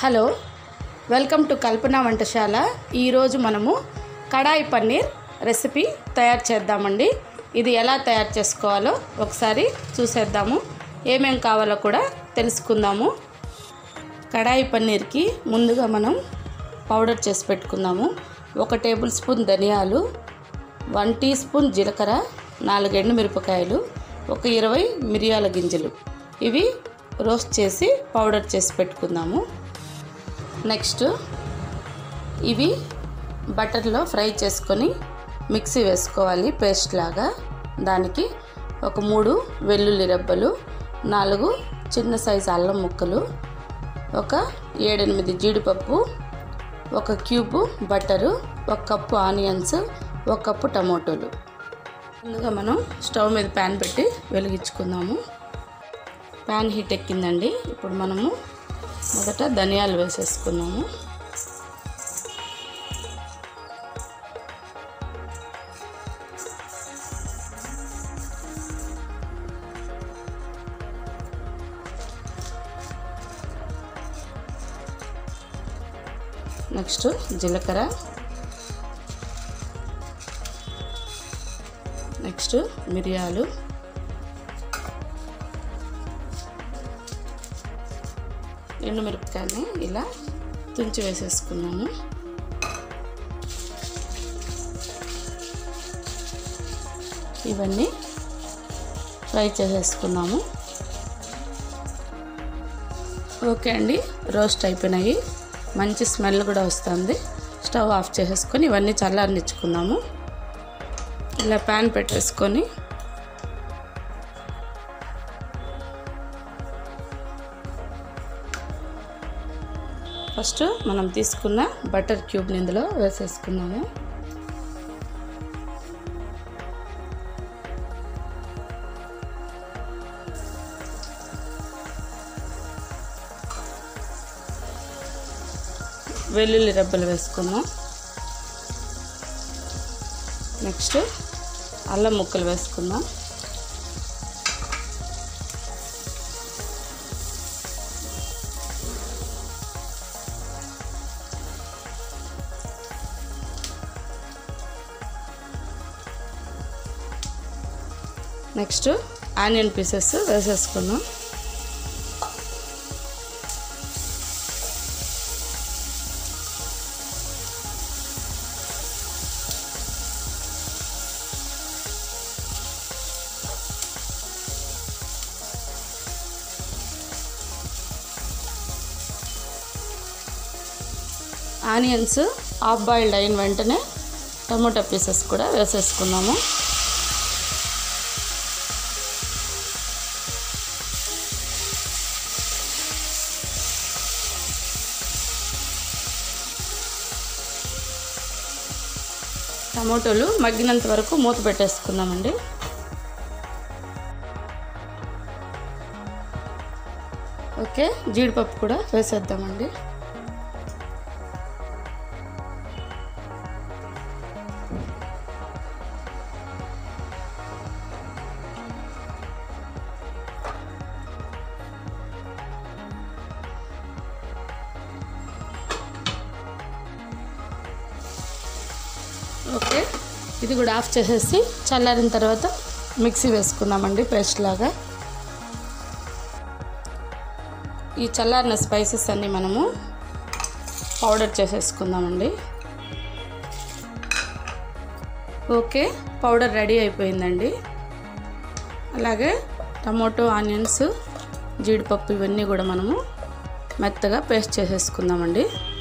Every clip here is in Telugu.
హలో వెల్కమ్ టు కల్పన వంటశాల ఈరోజు మనము కడాయి పన్నీర్ రెసిపీ తయారు చేద్దామండి ఇది ఎలా తయారు చేసుకోవాలో ఒకసారి చూసేద్దాము ఏమేం కావాలో కూడా తెలుసుకుందాము కడాయి పన్నీర్కి ముందుగా మనం పౌడర్ చేసి పెట్టుకుందాము ఒక టేబుల్ స్పూన్ ధనియాలు వన్ టీ స్పూన్ జీలకర్ర నాలుగు ఎండు మిరపకాయలు ఒక ఇరవై మిరియాల గింజలు ఇవి రోస్ట్ చేసి పౌడర్ చేసి పెట్టుకుందాము నెక్స్ట్ ఇవి బటర్లో ఫ్రై చేసుకొని మిక్సీ వేసుకోవాలి పేస్ట్ లాగా దానికి ఒక మూడు వెల్లుల్లి రెబ్బలు నాలుగు చిన్న సైజు అల్లం ముక్కలు ఒక ఏడెనిమిది జీడిపప్పు ఒక క్యూబు బటరు ఒక కప్పు ఆనియన్స్ ఒక కప్పు టమోటోలు ముందుగా మనం స్టవ్ మీద ప్యాన్ పెట్టి వెలిగించుకుందాము ప్యాన్ హీట్ ఎక్కిందండి ఇప్పుడు మనము మొదట ధనియాలు వేసేసుకున్నాము నెక్స్ట్ జీలకర్ర నెక్స్ట్ మిరియాలు ఎండుమిరపకాయని ఇలా తుంచి వేసేసుకున్నాము ఇవన్నీ ఫ్రై చేసేసుకున్నాము ఓకే అండి రోస్ట్ అయిపోయినాయి మంచి స్మెల్ కూడా వస్తుంది స్టవ్ ఆఫ్ చేసేసుకొని ఇవన్నీ చల్లారనిచ్చుకుందాము ఇలా ప్యాన్ పెట్టేసుకొని ఫస్ట్ మనం తీసుకున్న బటర్ క్యూబ్ని ఇందులో వేసేసుకున్నాము వెల్లుల్లి రెబ్బలు వేసుకున్నాం నెక్స్ట్ అల్లం ముక్కలు వేసుకుందాం నెక్స్ట్ ఆనియన్ పీసెస్ వేసేసుకుందాం ఆనియన్స్ హాఫ్ బాయిల్డ్ అయిన వెంటనే టమోటా పీసెస్ కూడా వేసేసుకున్నాము టమోటోలు మగ్గినంత వరకు మూత పెట్టేసుకుందామండి ఓకే జీడిపప్పు కూడా వేసేద్దామండి ఓకే ఇది కూడా ఆఫ్ చేసేసి చల్లారిన తర్వాత మిక్సీ వేసుకుందామండి పేస్ట్ లాగా ఈ చల్లారిన స్పైసెస్ అన్నీ మనము పౌడర్ చేసేసుకుందామండి ఓకే పౌడర్ రెడీ అయిపోయిందండి అలాగే టమోటో ఆనియన్స్ జీడిపప్పు ఇవన్నీ కూడా మనము మెత్తగా పేస్ట్ చేసేసుకుందామండి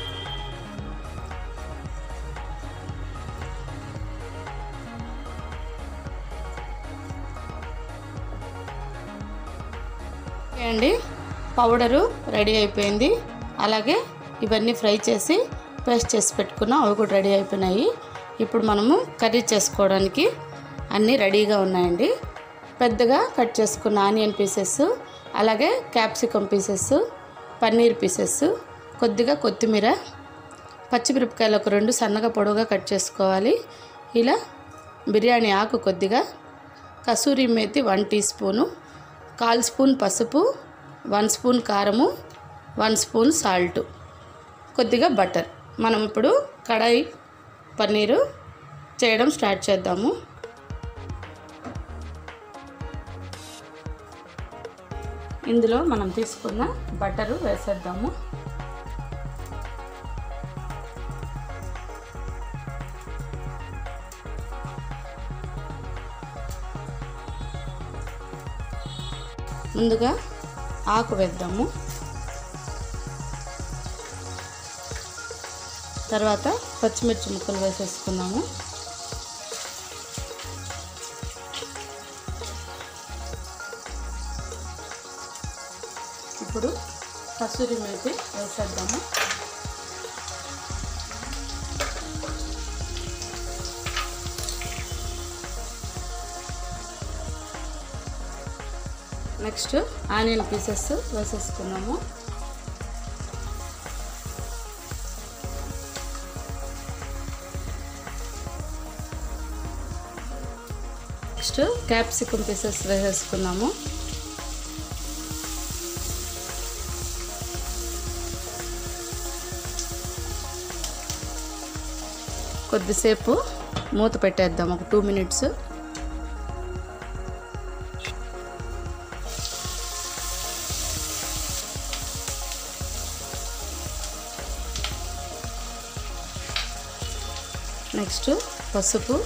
ఓకే అండి పౌడరు రెడీ అయిపోయింది అలాగే ఇవన్నీ ఫ్రై చేసి పేస్ట్ చేసి పెట్టుకున్నాం అవి కూడా రెడీ అయిపోయినాయి ఇప్పుడు మనము కర్రీ చేసుకోవడానికి అన్నీ రెడీగా ఉన్నాయండి పెద్దగా కట్ చేసుకున్న ఆనియన్ పీసెస్ అలాగే క్యాప్సికమ్ పీసెస్ పన్నీర్ పీసెస్ కొద్దిగా కొత్తిమీర పచ్చిమిరపకాయలు ఒక రెండు సన్నగా పొడవుగా కట్ చేసుకోవాలి ఇలా బిర్యానీ ఆకు కొద్దిగా kasuri methi one teaspoon కాల్ స్పూన్ పసుపు వన్ స్పూన్ కారము వన్ స్పూన్ సాల్ట్ కొద్దిగా బటర్ మనం ఇప్పుడు కడాయి పన్నీరు చేయడం స్టార్ట్ చేద్దాము ఇందులో మనం తీసుకున్న బటరు వేసేద్దాము ముందుగా ఆకు వేద్దాము తర్వాత పచ్చిమిర్చి ముక్కలు వేసేసుకున్నాము ఇప్పుడు కసూరి మేతి వేసేద్దాము నెక్స్ట్ ఆనియన్ పీసెస్ వేసేసుకున్నాము నెక్స్ట్ క్యాప్సికమ్ పీసెస్ వేసేసుకున్నాము కొద్దిసేపు మూత పెట్టేద్దాం ఒక టూ మినిట్స్ నెక్స్ట్ పసుపు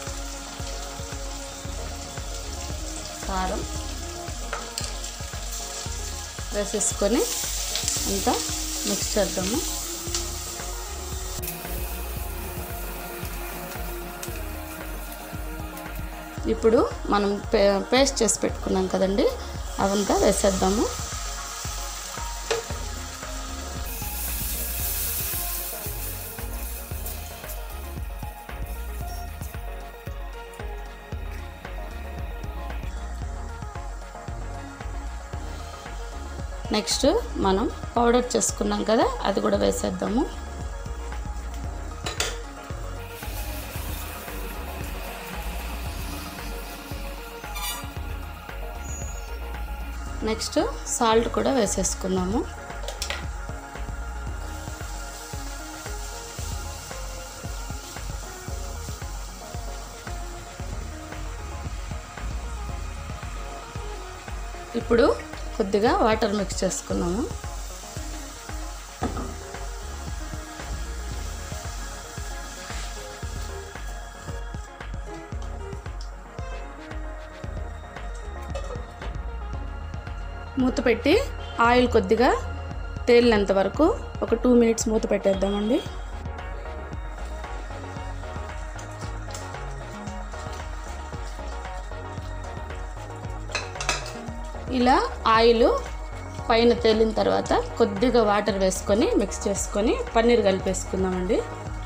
కారం వేసేసుకొని అంతా మిక్స్ చేద్దాము ఇప్పుడు మనం పే పేస్ట్ చేసి పెట్టుకున్నాం కదండి అవంతా వేసేద్దాము నెక్స్ట్ మనం పౌడర్ చేసుకున్నాం కదా అది కూడా వేసేద్దాము నెక్స్ట్ సాల్ట్ కూడా వేసేసుకున్నాము ఇప్పుడు కొద్దిగా వాటర్ మిక్స్ చేసుకున్నాము మూత పెట్టి ఆయిల్ కొద్దిగా తేలినంత వరకు ఒక టూ మినిట్స్ మూత పెట్టేద్దామండి ఇలా ఆయిల్ పైన తేలిన తర్వాత కొద్దిగా వాటర్ వేసుకొని మిక్స్ చేసుకొని పన్నీర్ కలిపేసుకుందామండి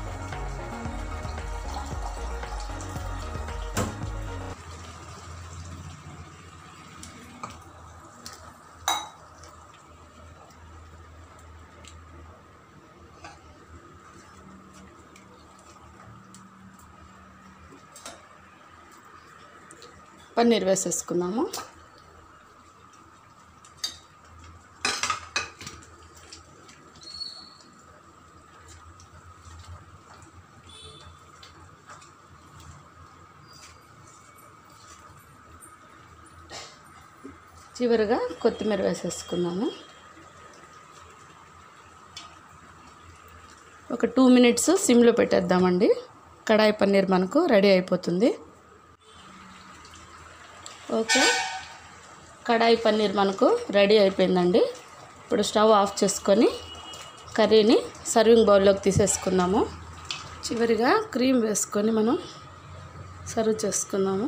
పన్నీర్ వేసేసుకున్నాము చివరిగా కొత్తిమీర వేసేసుకున్నాము ఒక టూ మినిట్స్ సిమ్లో పెట్టేద్దామండి కడాయి పన్నీర్ మనకు రెడీ అయిపోతుంది ఓకే కడాయి పన్నీర్ మనకు రెడీ అయిపోయిందండి ఇప్పుడు స్టవ్ ఆఫ్ చేసుకొని కర్రీని సర్వింగ్ బౌల్లోకి తీసేసుకుందాము చివరిగా క్రీమ్ వేసుకొని మనం సర్వ్ చేసుకుందాము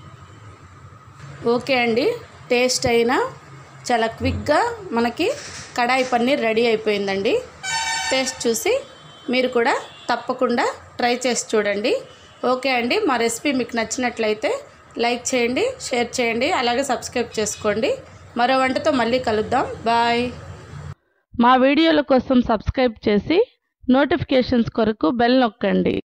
ఓకే అండి టేస్ట్ అయినా చాలా క్విక్గా మనకి కడాయి పన్నీర్ రెడీ అయిపోయిందండి టేస్ట్ చూసి మీరు కూడా తప్పకుండా ట్రై చేసి చూడండి ఓకే అండి మా రెసిపీ మీకు నచ్చినట్లయితే లైక్ చేయండి షేర్ చేయండి అలాగే సబ్స్క్రైబ్ చేసుకోండి మరో వంటతో మళ్ళీ కలుద్దాం బాయ్ మా వీడియోల కోసం సబ్స్క్రైబ్ చేసి నోటిఫికేషన్స్ కొరకు బెల్ నొక్కండి